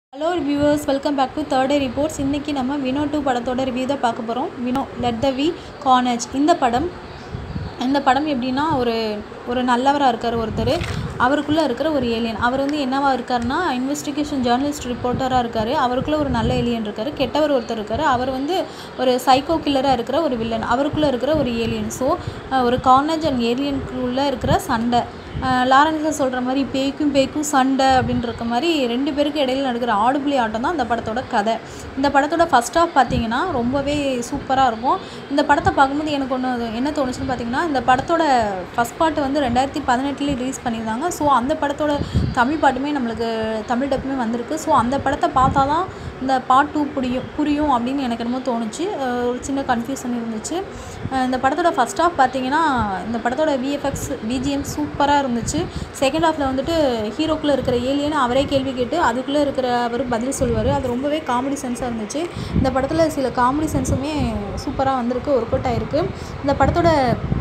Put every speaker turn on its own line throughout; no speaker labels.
hello viewers welcome back to third day reports இன்றைக்கி நம்ம Venom two படத்தோட review தான் பார்க்க போகிறோம் Venom let there be carnage இந்த படம் இந்த படம் எப்படின்னா ஒரு ஒரு நல்லவராக இருக்கார் ஒருத்தர் அவருக்குள்ளே இருக்கிற ஒரு ஏலியன் அவர் வந்து என்னவா இருக்காருன்னா இன்வெஸ்டிகேஷன் ஜேர்னலிஸ்ட் ரிப்போர்ட்டராக இருக்கார் அவருக்குள்ளே ஒரு நல்ல ஏலியன் இருக்கார் கெட்டவர் ஒருத்தர் இருக்கார் அவர் வந்து ஒரு சைக்கோ கில்லராக இருக்கிற ஒரு வில்லன் அவருக்குள்ளே இருக்கிற ஒரு ஏலியன் ஸோ ஒரு கார்னேஜ் அண்ட் ஏலியனுக்குள்ளே இருக்கிற சண்டை லாரன்ஸை சொல்கிற மாதிரி பேய்க்கும் பேய்க்கும் சண்டை அப்படின்னு இருக்க மாதிரி ரெண்டு பேருக்கு இடையில நடக்கிற ஆடுபுலி ஆட்டம் தான் இந்த படத்தோட கதை இந்த படத்தோட ஃபஸ்ட் ஆஃப் பார்த்தீங்கன்னா ரொம்பவே சூப்பராக இருக்கும் இந்த படத்தை பார்க்கும்போது எனக்கு ஒன்று என்ன தோணுச்சுன்னு பார்த்தீங்கன்னா இந்த படத்தோட ஃபஸ்ட் பாட்டு வந்து ரெண்டாயிரத்தி பதினெட்டுலேயே ரிலீஸ் பண்ணியிருந்தாங்க ஸோ அந்த படத்தோட தமிழ் பாட்டுமே நம்மளுக்கு தமிழ் டப்புமே வந்திருக்கு ஸோ அந்த படத்தை பார்த்தா தான் இந்த பார்ட் டூ புரியும் புரியும் அப்படின்னு எனக்கு என்னமோ தோணுச்சு ஒரு சின்ன கன்ஃபியூஷன் இருந்துச்சு இந்த படத்தோட ஃபஸ்ட் ஆஃப் பார்த்தீங்கன்னா இந்த படத்தோட விஎஃப்எக்ஸ் பிஜிஎம் சூப்பராக இருந்துச்சு செகண்ட் ஹாஃபில் வந்துட்டு ஹீரோக்குள்ளே இருக்கிற ஏலியன் அவரே கேள்வி கேட்டு அதுக்குள்ளே இருக்கிற அவர் பதில் சொல்லுவார் அது ரொம்பவே காமெடி சென்ஸாக இருந்துச்சு இந்த படத்தில் சில காமெடி சென்ஸுமே சூப்பராக வந்திருக்கு ஒர்க் அவுட் ஆகிருக்கு இந்த படத்தோட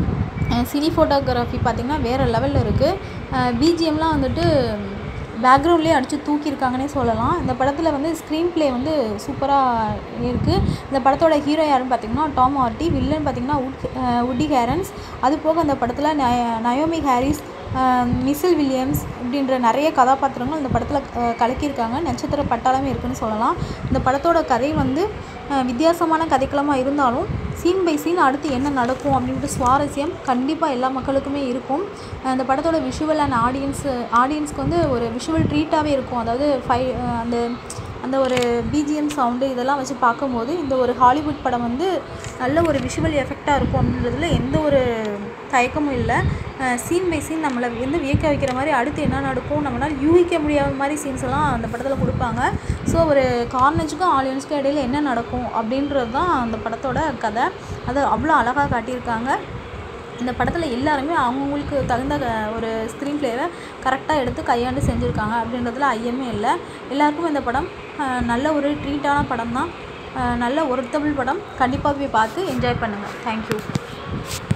சினி ஃபோட்டோகிராஃபி பார்த்திங்கன்னா வேறு லெவலில் இருக்குது பிஜிஎம்லாம் வந்துட்டு பேக்ரவுண்ட்லேயே அடித்து தூக்கியிருக்காங்கன்னே சொல்லலாம் இந்த படத்தில் வந்து ஸ்க்ரீன் ப்ளே வந்து சூப்பராக இருக்குது இந்த படத்தோட ஹீரோ யாருன்னு பார்த்தீங்கன்னா டாம் ஆர்டி வில்லன் பார்த்தீங்கன்னா உட் உட்டி ஹேரன்ஸ் அது போக அந்த படத்தில் நய நயோமி ஹாரிஸ் மிசில் வில்லியம்ஸ் இப்படின்ற நிறைய கதாபாத்திரங்கள் இந்த படத்தில் கலக்கியிருக்காங்க நட்சத்திர பட்டாளமே இருக்குன்னு சொல்லலாம் இந்த படத்தோட கதை வந்து வித்தியாசமான கதைக்களமாக இருந்தாலும் சீன் பை சீன் அடுத்து என்ன நடக்கும் அப்படின்ட்டு சுவாரஸ்யம் கண்டிப்பாக எல்லா மக்களுக்குமே இருக்கும் அந்த படத்தோட விஷுவல் அண்ட் ஆடியன்ஸு ஆடியன்ஸ்க்கு வந்து ஒரு விஷுவல் ட்ரீட்டாகவே இருக்கும் அதாவது ஃபை அந்த அந்த ஒரு பிஜிஎம் சவுண்டு இதெல்லாம் வச்சு பார்க்கும்போது இந்த ஒரு ஹாலிவுட் படம் வந்து நல்ல ஒரு விஷுவல் எஃபெக்டாக இருக்கும் அப்படின்றதுல எந்த ஒரு தயக்கமும் இல்லை சீன் பை சீன் நம்மளை வந்து வியக்க வைக்கிற மாதிரி அடுத்து என்ன நடக்கும் நம்மளால் யூகிக்க முடியாத மாதிரி சீன்ஸ் எல்லாம் அந்த படத்தில் கொடுப்பாங்க ஸோ ஒரு கார்னேஜுக்கும் ஆடியன்ஸுக்கும் இடையில் என்ன நடக்கும் அப்படின்றது தான் அந்த படத்தோட கதை அதை அவ்வளோ அழகாக காட்டியிருக்காங்க இந்த படத்தில் எல்லாருமே அவங்கவுங்களுக்கு தகுந்த ஒரு ஸ்க்ரீன் ப்ளேவை கரெக்டாக எடுத்து கையாண்டு செஞ்சுருக்காங்க அப்படின்றதுல ஐயமே இல்லை எல்லாருக்கும் இந்த படம் நல்ல ஒரு ட்ரீட்டான படம் தான் நல்ல ஒருத்தபிள் படம் கண்டிப்பாக போய் பார்த்து என்ஜாய் பண்ணுங்கள் தேங்க்யூ